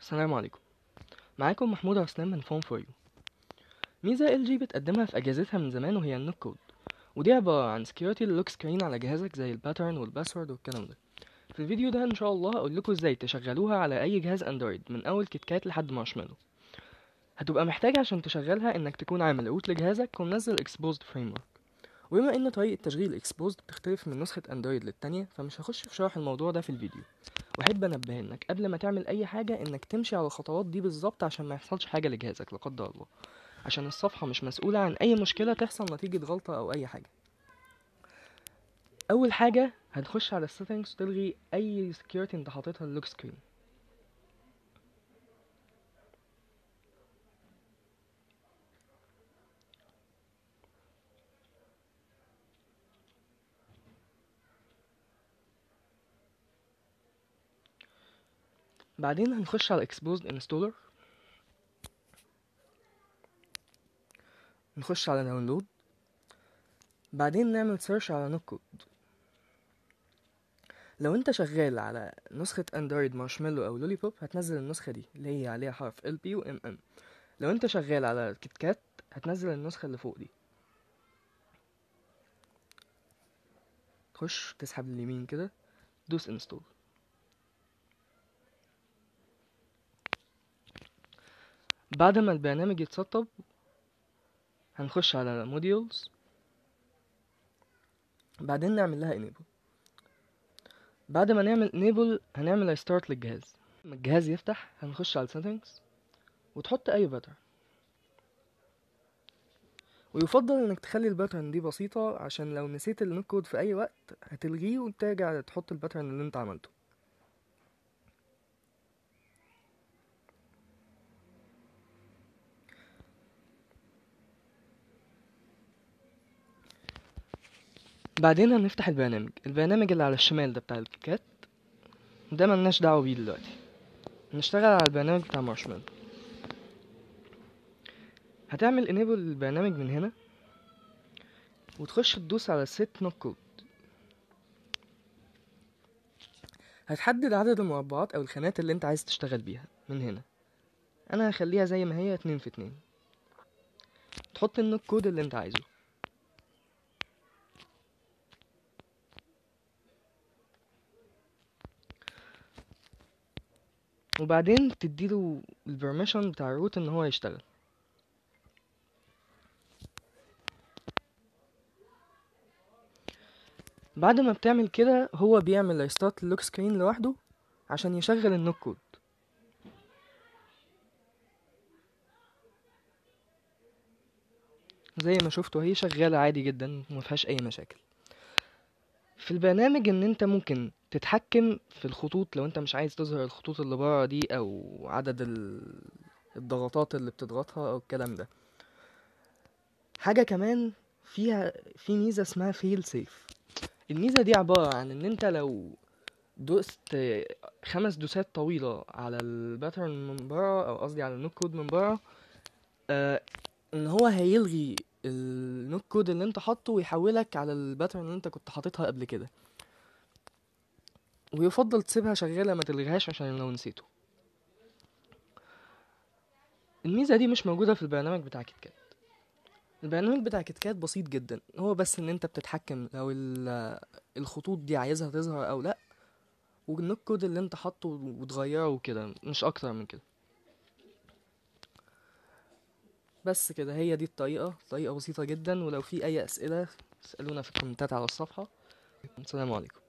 السلام عليكم معاكم محمود عسلان من فون فور يو ميزة ال جي بتقدمها في أجهزتها من زمان وهي النوك كود ودي عبارة عن سكيورتي للوك سكرين على جهازك زي الباترن والباسورد والكلام ده في الفيديو ده ان شاء الله هقول لكم ازاي تشغلوها على اي جهاز اندرويد من اول كيت كات لحد مارشميلو هتبقى محتاج عشان تشغلها انك تكون عامل روت لجهازك ومنزل اكسبوزد فريم ورك وبما ان طريقة تشغيل اكسبوزد بتختلف من نسخة اندرويد للتانية فمش هخش في شرح الموضوع ده في الفيديو واحب انبه انك قبل ما تعمل اي حاجة انك تمشي على الخطوات دي بالظبط عشان ما يحصلش حاجة لجهازك لا قدر الله عشان الصفحة مش مسؤولة عن اي مشكلة تحصل نتيجة غلطة او اي حاجة اول حاجة هتخش على السيتنجز وتلغي اي security انت حاططها للوك سكرين بعدين هنخش على exposed installer نخش على داونلود بعدين نعمل سيرش على نوك كود لو انت شغال على نسخة اندرويد مارشميلو او لولي بوب هتنزل النسخة دي اللي هي عليها حرف ال بي و ام ام لو انت شغال على كيت كات هتنزل النسخة اللي فوق دي تخش تسحب اليمين كده دوس انستول بعد ما البرنامج يتسطب هنخش على موديولز بعدين نعمل لها enable بعد ما نعمل enable هنعمل restart للجهاز لما الجهاز يفتح هنخش على settings وتحط اي باترن ويفضل انك تخلي الباترن دي بسيطة عشان لو نسيت النوت كود في اي وقت هتلغيه وترجع تحط الباترن اللي انت عملته بعدين هنفتح البرنامج البرنامج اللي على الشمال ده بتاع الكيكات ده ملناش دعوة بيه دلوقتي نشتغل على البرنامج بتاع مارشميلو هتعمل enable للبرنامج من هنا وتخش تدوس على set no code هتحدد عدد المربعات او الخانات اللي انت عايز تشتغل بيها من هنا انا هخليها زي ما هي اتنين في اتنين تحط النوت كود اللي انت عايزه وبعدين تديله البرميشن بتاع الروت ان هو يشتغل بعد ما بتعمل كده هو بيعمل ريستارت اللوك سكرين لوحده عشان يشغل النوت كود زي ما شفتوا هي شغالة عادي جدا ومفيهاش اي مشاكل في البرنامج ان انت ممكن تتحكم في الخطوط لو انت مش عايز تظهر الخطوط اللي بره دي او عدد ال- الضغطات اللي بتضغطها او الكلام ده حاجة كمان فيها في ميزة اسمها فيل سيف الميزة دي عبارة عن ان انت لو دوست خمس دوسات طويلة على الباترن من بره او قصدي على النوت كود من بره آه ان هو هيلغي النوت كود اللي انت حاطه ويحولك على الباترن اللي انت كنت حاططها قبل كده ويفضل تسيبها شغالة ما تلغيهاش عشان لو نسيته الميزة دي مش موجودة في البرنامج بتاع كيت كات البرنامج بتاع كيت كات بسيط جدا هو بس ان انت بتتحكم لو ال- الخطوط دي عايزها تظهر او لا والنوت كود اللي انت حاطه وتغيره وكده مش اكتر من كده بس كده هي دي الطريقة طريقة بسيطة جدا ولو في اي اسئلة اسألونا في الكومنتات على الصفحة السلام عليكم